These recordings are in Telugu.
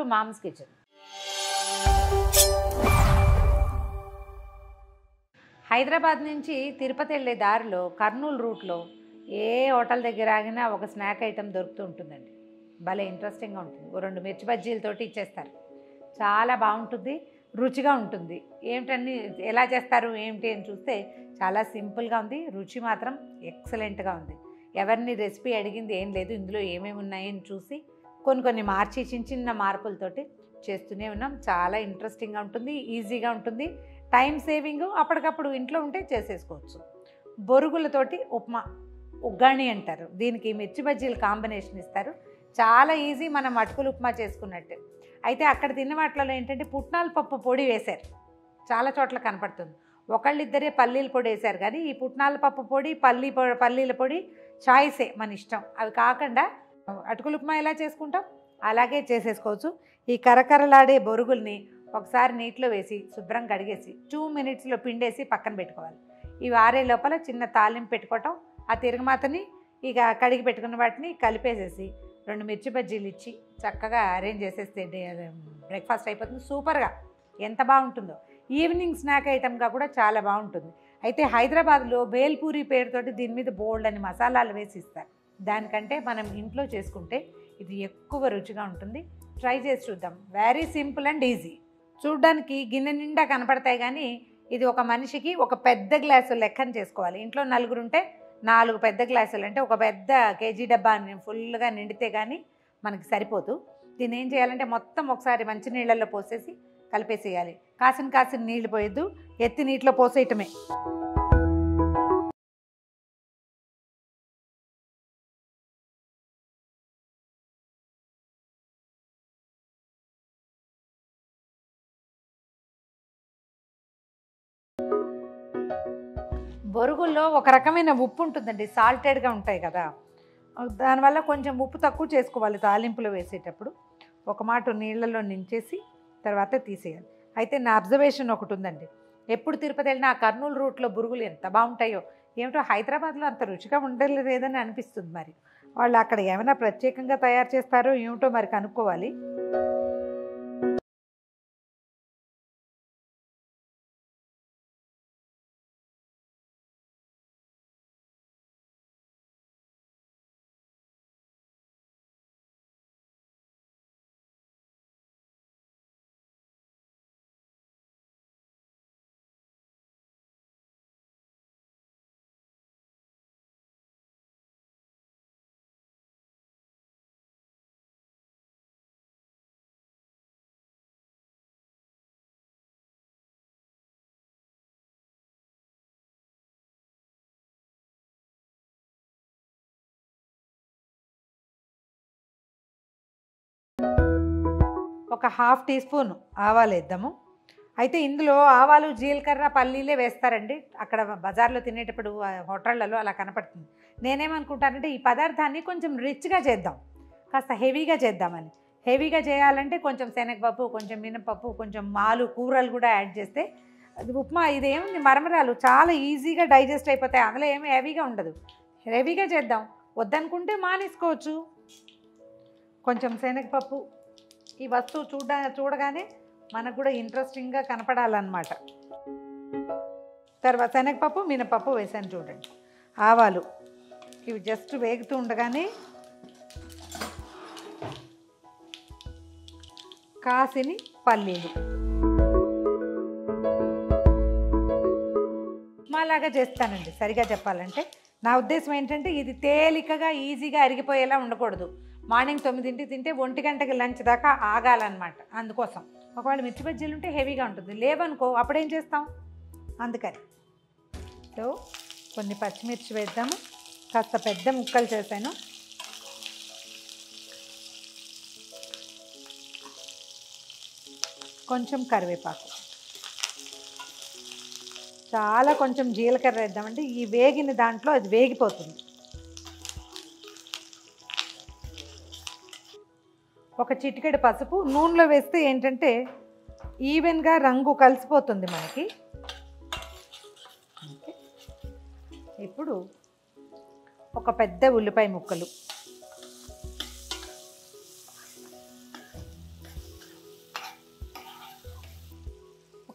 మామ్స్ కిచెన్ హైదరాబాద్ నుంచి తిరుపతి వెళ్ళే దారిలో కర్నూలు రూట్లో ఏ హోటల్ దగ్గర ఆగినా ఒక స్నాక్ ఐటెం దొరుకుతూ ఉంటుందండి భలే ఇంట్రెస్టింగ్గా ఉంటుంది ఓ రెండు మిర్చి బజ్జీలతోటి ఇచ్చేస్తారు చాలా బాగుంటుంది రుచిగా ఉంటుంది ఏమిటని ఎలా చేస్తారు ఏమిటి అని చూస్తే చాలా సింపుల్గా ఉంది రుచి మాత్రం ఎక్సలెంట్గా ఉంది ఎవరిని రెసిపీ అడిగింది ఏం లేదు ఇందులో ఏమేమి ఉన్నాయని చూసి కొన్ని కొన్ని మార్చి చిన్న చిన్న మార్పులతోటి చేస్తూనే ఉన్నాం చాలా ఇంట్రెస్టింగ్గా ఉంటుంది ఈజీగా ఉంటుంది టైం సేవింగ్ అప్పటికప్పుడు ఇంట్లో ఉంటే చేసేసుకోవచ్చు బొరుగులతోటి ఉప్మా ఉగ్గాణి అంటారు దీనికి మిర్చి బజ్జీలు కాంబినేషన్ ఇస్తారు చాలా ఈజీ మనం అటుకులు ఉప్మా చేసుకున్నట్టు అయితే అక్కడ తిన్న వాటిలో ఏంటంటే పుట్నాల పప్పు పొడి వేశారు చాలా చోట్ల కనపడుతుంది ఒకళ్ళిద్దరే పల్లీల పొడి వేశారు కానీ ఈ పుట్నాల పప్పు పొడి పల్లీ పొ- పల్లీల పొడి చాయిసే మన ఇష్టం అవి కాకుండా అటుకులు ఉప్మా ఎలా చేసుకుంటాం అలాగే చేసేసుకోవచ్చు ఈ కరకరలాడే బొరుగుల్ని ఒకసారి నీటిలో వేసి శుభ్రం కడిగేసి టూ మినిట్స్లో పిండేసి పక్కన పెట్టుకోవాలి ఇవి ఆరే లోపల చిన్న తాలింపు పెట్టుకోవటం ఆ తిరగమాతని ఇక కడిగి పెట్టుకున్న వాటిని కలిపేసేసి రెండు మిర్చి బజ్జీలు ఇచ్చి చక్కగా అరేంజ్ చేసేస్తే బ్రేక్ఫాస్ట్ అయిపోతుంది సూపర్గా ఎంత బాగుంటుందో ఈవినింగ్ స్నాక్ ఐటమ్గా కూడా చాలా బాగుంటుంది అయితే హైదరాబాద్లో బేల్పూరి పేరుతోటి దీని మీద బోల్డ్ అని మసాలాలు వేసి ఇస్తారు దానికంటే మనం ఇంట్లో చేసుకుంటే ఇది ఎక్కువ రుచిగా ఉంటుంది ట్రై చేసి చూద్దాం వెరీ సింపుల్ అండ్ ఈజీ చూడ్డానికి గిన్నె నిండా కనపడతాయి కానీ ఇది ఒక మనిషికి ఒక పెద్ద గ్లాసు లెక్కన చేసుకోవాలి ఇంట్లో నలుగురు ఉంటే నాలుగు పెద్ద గ్లాసులు అంటే ఒక పెద్ద కేజీ డబ్బా ఫుల్గా నిండితే కానీ మనకి సరిపోదు దీన్ని ఏం చేయాలంటే మొత్తం ఒకసారి మంచి నీళ్ళల్లో పోసేసి కలిపేసేయాలి కాసిన కాసిన నీళ్లు పోయొద్దు ఎత్తి నీటిలో పోసేయటమే బొరుగుల్లో ఒక రకమైన ఉప్పు ఉంటుందండి సాల్టెడ్గా ఉంటాయి కదా దానివల్ల కొంచెం ఉప్పు తక్కువ చేసుకోవాలి తాలింపులో వేసేటప్పుడు ఒక మాట నీళ్ళలో నించేసి తర్వాత తీసేయాలి అయితే నా అబ్జర్వేషన్ ఒకటి ఉందండి ఎప్పుడు తిరుపతి వెళ్ళినా ఆ కర్నూలు రూట్లో బురుగులు ఎంత బాగుంటాయో ఏమిటో హైదరాబాద్లో అంత రుచిగా ఉండలేదని అనిపిస్తుంది మరి వాళ్ళు అక్కడ ఏమైనా ప్రత్యేకంగా తయారు చేస్తారో ఏమిటో మరి కనుక్కోవాలి ఒక హాఫ్ టీ స్పూన్ ఆవాలు వేద్దాము అయితే ఇందులో ఆవాలు జీలకర్ర పల్లీలే వేస్తారండి అక్కడ బజార్లో తినేటప్పుడు ఆ హోటళ్లలో అలా కనపడుతుంది నేనేమనుకుంటానంటే ఈ పదార్థాన్ని కొంచెం రిచ్గా చేద్దాం కాస్త హెవీగా చేద్దామని హెవీగా చేయాలంటే కొంచెం శనగపప్పు కొంచెం మినపప్పు కొంచెం మాలు కూరలు కూడా యాడ్ చేస్తే అది ఉప్మా ఇదేముంది మరమరాలు చాలా ఈజీగా డైజెస్ట్ అయిపోతాయి అందులో ఏమి హెవీగా ఉండదు హెవీగా చేద్దాం వద్దనుకుంటే మానేసుకోవచ్చు కొంచెం శనగపప్పు ఈ వస్తువు చూడ చూడగానే మనకు కూడా ఇంట్రెస్టింగ్గా కనపడాలన్నమాట తర్వాత శనగపప్పు మినపప్పు వేసాను చూడండి ఆవాలు ఇవి జస్ట్ వేగుతూ ఉండగానే కాసిని పల్లీలు ఉప్మాలాగా చేస్తానండి సరిగా చెప్పాలంటే నా ఉద్దేశం ఏంటంటే ఇది తేలికగా ఈజీగా అరిగిపోయేలా ఉండకూడదు మార్నింగ్ తొమ్మిదింటికి తింటే ఒంటి గంటకి లంచ్ దాకా ఆగాలన్నమాట అందుకోసం ఒకవేళ మిర్చి బజ్జీలు ఉంటే హెవీగా ఉంటుంది లేవనుకో అప్పుడేం చేస్తాం అందుకని సో కొన్ని పచ్చిమిర్చి వేద్దాము కాస్త పెద్ద ముక్కలు చేశాను కొంచెం కరివేపాకు చాలా కొంచెం జీలకర్ర వేద్దామంటే ఈ వేగిన దాంట్లో అది వేగిపోతుంది ఒక చిటికెడు పసుపు నూనెలో వేస్తే ఏంటంటే ఈవెన్గా రంగు కలిసిపోతుంది మనకి ఓకే. ఇప్పుడు ఒక పెద్ద ఉల్లిపాయ ముక్కలు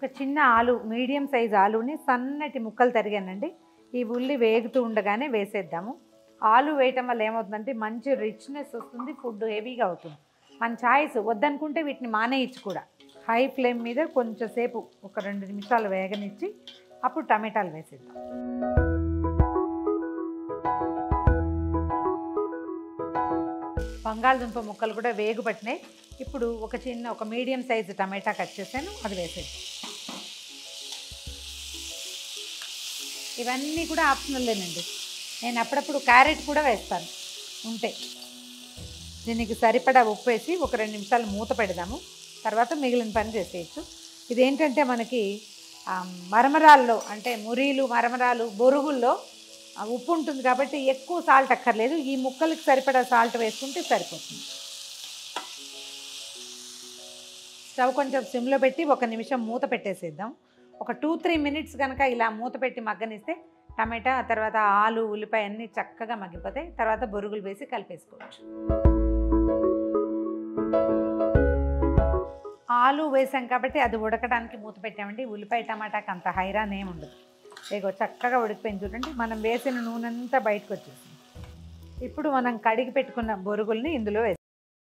ఒక చిన్న ఆలు మీడియం సైజ్ ఆలుని సన్నటి ముక్కలు తరిగానండి ఈ ఉల్లి వేగుతూ ఉండగానే వేసేద్దాము ఆలు వేయటం వల్ల ఏమవుతుందంటే మంచి రిచ్నెస్ వస్తుంది ఫుడ్ హెవీగా అవుతుంది మన ఛాయిస్ వద్దనుకుంటే వీటిని మానేయచ్చు కూడా హై ఫ్లేమ్ మీద కొంచెంసేపు ఒక రెండు నిమిషాలు వేగనిచ్చి అప్పుడు టమాటాలు వేసేద్దాం బంగాళదుంప ముక్కలు కూడా వేగు పట్టినాయి ఇప్పుడు ఒక చిన్న ఒక మీడియం సైజు టమాటా కట్ చేశాను అది వేసేది ఇవన్నీ కూడా ఆప్షనల్లేనండి నేను అప్పుడప్పుడు క్యారెట్ కూడా వేస్తాను ఉంటే దీనికి సరిపడా ఉప్పు వేసి ఒక రెండు నిమిషాలు మూత పెడదాము తర్వాత మిగిలిన పని చేసేయచ్చు ఇదేంటంటే మనకి ఆ, మరమరాల్లో అంటే మురీలు మరమరాలు బొరుగుల్లో ఆ, ఉప్పు ఉంటుంది కాబట్టి ఎక్కువ సాల్ట్ అక్కర్లేదు ఈ ముక్కలకి సరిపడా సాల్ట్ వేసుకుంటే సరిపోతుంది స్టవ్ కొంచెం సిమ్లో పెట్టి ఒక నిమిషం మూత పెట్టేసేద్దాం ఒక టూ త్రీ మినిట్స్ కనుక ఇలా మూత పెట్టి మగ్గనిస్తే టమాటా తర్వాత ఆలు ఉల్లిపాయ అన్నీ చక్కగా మగ్గిపోతాయి తర్వాత బొరుగులు వేసి కలిపేసుకోవచ్చు ఆలు వేసాం కాబట్టి అది ఉడకడానికి మూత పెట్టామండి ఉల్లిపాయ టమాటాకి అంత హైరాన్ ఏమి ఉండదు ఇగో చక్కగా ఉడికిపోయింది చూడండి మనం వేసిన నూనె అంతా బయటకు వచ్చేసింది ఇప్పుడు మనం కడిగి పెట్టుకున్న బొరుగుల్ని ఇందులో వేస్తాం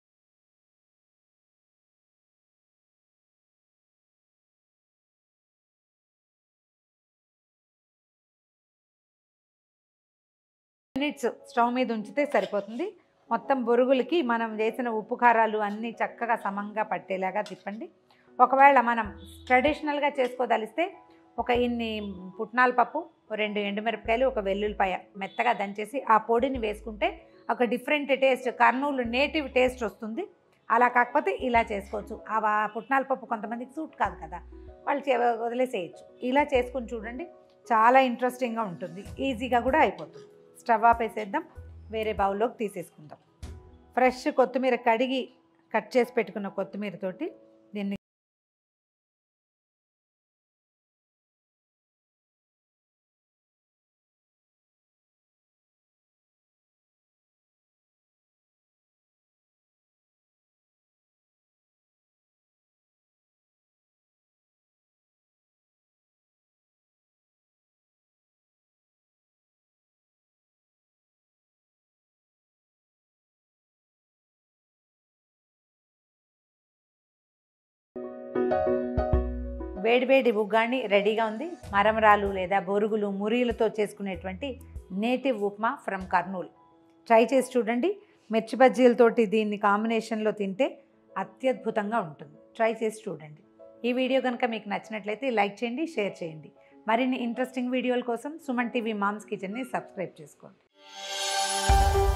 మినిట్స్ స్టవ్ మీద ఉంచితే సరిపోతుంది మొత్తం బొరుగులకి మనం చేసిన ఉప్పు కారాలు అన్నీ చక్కగా సమంగా పట్టేలాగా తిప్పండి ఒకవేళ మనం ట్రెడిషనల్గా చేసుకోదలిస్తే ఒక ఇన్ని పుట్నాల పప్పు రెండు ఎండుమిరపకాయలు ఒక వెల్లుల్లిపాయ మెత్తగా దంచేసి ఆ పొడిని వేసుకుంటే ఒక different taste Kurnool native taste వస్తుంది అలా కాకపోతే ఇలా చేసుకోవచ్చు ఆ వా- పుట్నాల పప్పు కొంతమందికి సూట్ కాదు కదా వాళ్ళు చే- వదిలేసేయచ్చు ఇలా చేసుకుని చూడండి చాలా ఇంట్రెస్టింగ్గా ఉంటుంది ఈజీగా కూడా అయిపోతుంది స్టవ్ ఆపేసేద్దాం వేరే బౌల్లోకి తీసేసుకుందాం ఫ్రెష్ కొత్తిమీర కడిగి కట్ చేసి పెట్టుకున్న కొత్తిమీరతోటి దీన్ని వేడివేడి ఉగ్గాని రెడీగా ఉంది మరమరాలు లేదా బొరుగులు మురీలతో చేసుకునేటువంటి native upma from Kurnool try చేసి చూడండి మిర్చి బజ్జీలతోటి దీన్ని కాంబినేషన్లో తింటే అత్యద్భుతంగా ఉంటుంది ట్రై చేసి చూడండి ఈ వీడియో కనుక మీకు నచ్చినట్లయితే లైక్ చేయండి షేర్ చేయండి మరిన్ని ఇంట్రెస్టింగ్ వీడియోల కోసం సుమన్ టీవీ మామ్స్ కిచెన్ని సబ్స్క్రైబ్ చేసుకోండి